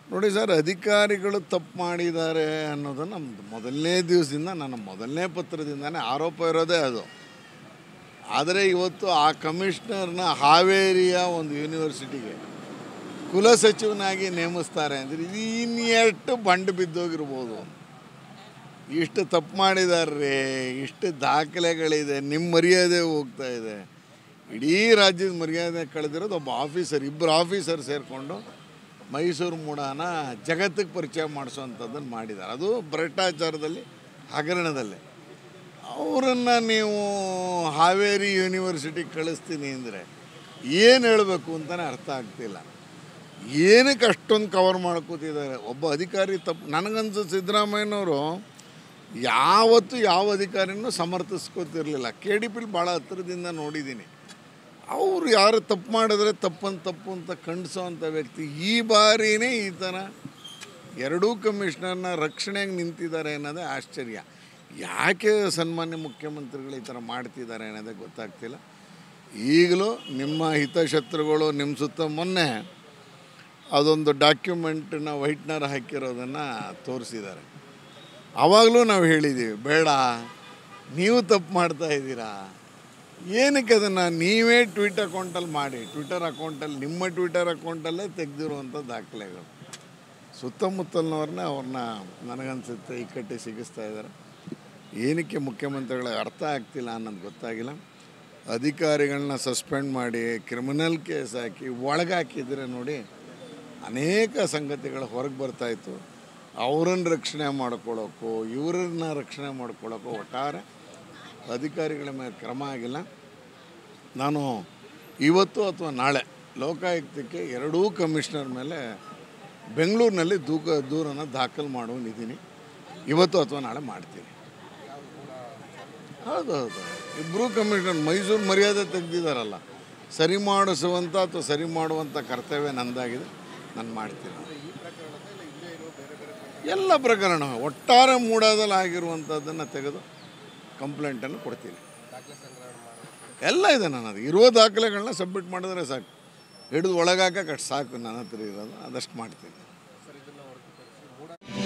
ನೋಡಿ ಸರ್ ಅಧಿಕಾರಿಗಳು ತಪ್ಪು ಮಾಡಿದ್ದಾರೆ ಅನ್ನೋದು ನಮ್ಮದು ಮೊದಲನೇ ದಿವಸದಿಂದ ನನ್ನ ಮೊದಲನೇ ಪತ್ರದಿಂದನೇ ಆರೋಪ ಇರೋದೇ ಅದು ಆದರೆ ಇವತ್ತು ಆ ಕಮಿಷನರ್ನ ಹಾವೇರಿಯ ಒಂದು ಯೂನಿವರ್ಸಿಟಿಗೆ ಕುಲಸಚಿವನಾಗಿ ನೇಮಿಸ್ತಾರೆ ಅಂದರೆ ಇದು ಇನ್ನೆಷ್ಟು ಬಂಡು ಬಿದ್ದೋಗಿರ್ಬೋದು ಇಷ್ಟು ತಪ್ಪು ಮಾಡಿದಾರ್ರಿ ಇಷ್ಟು ದಾಖಲೆಗಳಿದೆ ನಿಮ್ಮ ಮರ್ಯಾದೆ ಹೋಗ್ತಾ ಇದೆ ಇಡೀ ರಾಜ್ಯದ ಮರ್ಯಾದೆ ಕಳೆದಿರೋದು ಒಬ್ಬ ಆಫೀಸರ್ ಇಬ್ಬರು ಆಫೀಸರ್ ಸೇರಿಕೊಂಡು ಮೈಸೂರು ಮೂಡಾನ ಜಗತ್ತಿಗೆ ಪರಿಚಯ ಮಾಡಿಸೋವಂಥದ್ದನ್ನು ಮಾಡಿದ್ದಾರೆ ಅದು ಭ್ರಷ್ಟಾಚಾರದಲ್ಲಿ ಹಗರಣದಲ್ಲಿ ಅವರನ್ನು ನೀವು ಹಾವೇರಿ ಯೂನಿವರ್ಸಿಟಿಗೆ ಕಳಿಸ್ತೀನಿ ಅಂದರೆ ಏನು ಹೇಳಬೇಕು ಅಂತಲೇ ಅರ್ಥ ಆಗ್ತಿಲ್ಲ ಏನಕ್ಕೆ ಅಷ್ಟೊಂದು ಕವರ್ ಮಾಡ್ಕೋತಿದ್ದಾರೆ ಒಬ್ಬ ಅಧಿಕಾರಿ ತಪ್ಪು ನನಗನ್ಸು ಸಿದ್ದರಾಮಯ್ಯನವರು ಯಾವತ್ತೂ ಯಾವ ಅಧಿಕಾರಿನೂ ಸಮರ್ಥಿಸ್ಕೋತಿರ್ಲಿಲ್ಲ ಕೆ ಡಿ ಪಿಲಿ ಭಾಳ ಹತ್ತಿರದಿಂದ ನೋಡಿದ್ದೀನಿ ಅವರು ಯಾರು ತಪ್ಪು ಮಾಡಿದ್ರೆ ತಪ್ಪಂತ ತಪ್ಪು ಅಂತ ಖಂಡಿಸೋವಂಥ ವ್ಯಕ್ತಿ ಈ ಬಾರಿನೇ ಈ ಥರ ಎರಡೂ ಕಮಿಷನರ್ನ ರಕ್ಷಣೆಗೆ ನಿಂತಿದ್ದಾರೆ ಅನ್ನೋದೇ ಆಶ್ಚರ್ಯ ಯಾಕೆ ಸನ್ಮಾನ್ಯ ಮುಖ್ಯಮಂತ್ರಿಗಳು ಈ ಥರ ಮಾಡ್ತಿದ್ದಾರೆ ಅನ್ನೋದೇ ಗೊತ್ತಾಗ್ತಿಲ್ಲ ಈಗಲೂ ನಿಮ್ಮ ಹಿತಶತ್ರುಗಳು ನಿಮ್ಮ ಸುತ್ತ ಮೊನ್ನೆ ಅದೊಂದು ಡಾಕ್ಯುಮೆಂಟನ್ನ ವೈಟ್ನರ್ ಹಾಕಿರೋದನ್ನು ತೋರಿಸಿದ್ದಾರೆ ಆವಾಗಲೂ ನಾವು ಹೇಳಿದ್ದೀವಿ ಬೇಡ ನೀವು ತಪ್ಪು ಮಾಡ್ತಾ ಇದ್ದೀರಾ ಏನಕ್ಕೆ ಅದನ್ನು ನೀವೇ ಟ್ವಿಟ್ ಅಕೌಂಟಲ್ಲಿ ಮಾಡಿ ಟ್ವಿಟರ್ ಅಕೌಂಟಲ್ಲಿ ನಿಮ್ಮ ಟ್ವಿಟರ್ ಅಕೌಂಟಲ್ಲೇ ತೆಗೆದಿರುವಂಥ ದಾಖಲೆಗಳು ಸುತ್ತಮುತ್ತಲಿನವ್ರನ್ನ ಅವ್ರನ್ನ ನನಗನ್ಸುತ್ತೆ ಇಕ್ಕಟ್ಟಿ ಸಿಗಿಸ್ತಾ ಇದ್ದಾರೆ ಏನಕ್ಕೆ ಮುಖ್ಯಮಂತ್ರಿಗಳಿಗೆ ಅರ್ಥ ಆಗ್ತಿಲ್ಲ ಅನ್ನೋದು ಗೊತ್ತಾಗಿಲ್ಲ ಅಧಿಕಾರಿಗಳನ್ನ ಸಸ್ಪೆಂಡ್ ಮಾಡಿ ಕ್ರಿಮಿನಲ್ ಕೇಸ್ ಹಾಕಿ ಒಳಗಾಕಿದ್ರೆ ನೋಡಿ ಅನೇಕ ಸಂಗತಿಗಳು ಹೊರಗೆ ಬರ್ತಾಯಿತ್ತು ಅವರನ್ನು ರಕ್ಷಣೆ ಮಾಡ್ಕೊಳ್ಳೋಕ್ಕೋ ಇವರನ್ನ ರಕ್ಷಣೆ ಮಾಡ್ಕೊಳ್ಳೋಕ್ಕೋ ಒಟ್ಟಾರೆ ಅಧಿಕಾರಿಗಳ ಮೇಲೆ ಕ್ರಮ ಆಗಿಲ್ಲ ನಾನು ಇವತ್ತು ಅಥವಾ ನಾಳೆ ಲೋಕಾಯುಕ್ತಕ್ಕೆ ಎರಡೂ ಕಮಿಷನರ್ ಮೇಲೆ ಬೆಂಗಳೂರಿನಲ್ಲಿ ದೂಕ ದೂರನ್ನು ದಾಖಲು ಮಾಡುವಂದಿದ್ದೀನಿ ಇವತ್ತು ಅಥವಾ ನಾಳೆ ಮಾಡ್ತೀನಿ ಹೌದು ಹೌದು ಇಬ್ಬರೂ ಕಮಿಷನರ್ ಮೈಸೂರು ಮರ್ಯಾದೆ ತೆಗೆದಿದ್ದಾರಲ್ಲ ಸರಿ ಮಾಡಿಸುವಂಥ ಅಥವಾ ಸರಿ ಮಾಡುವಂಥ ಕರ್ತವ್ಯ ನಂದಾಗಿದೆ ನಾನು ಮಾಡ್ತೀನಿ ಎಲ್ಲ ಪ್ರಕರಣ ಒಟ್ಟಾರೆ ಮೂಡಾದಲ್ಲಿ ಆಗಿರುವಂಥದ್ದನ್ನು ತೆಗೆದು ಕಂಪ್ಲೇಂಟನ್ನು ಕೊಡ್ತೀನಿ ಎಲ್ಲ ಇದೆ ನನ್ನದು ಇರುವ ದಾಖಲೆಗಳನ್ನ ಸಬ್ಮಿಟ್ ಮಾಡಿದ್ರೆ ಸಾಕು ಹಿಡಿದು ಒಳಗಾಕಕ್ಕೆ ಅಷ್ಟು ಸಾಕು ನನ್ನ ಹತ್ರ ಇರೋದು ಅದಷ್ಟು ಮಾಡ್ತೀನಿ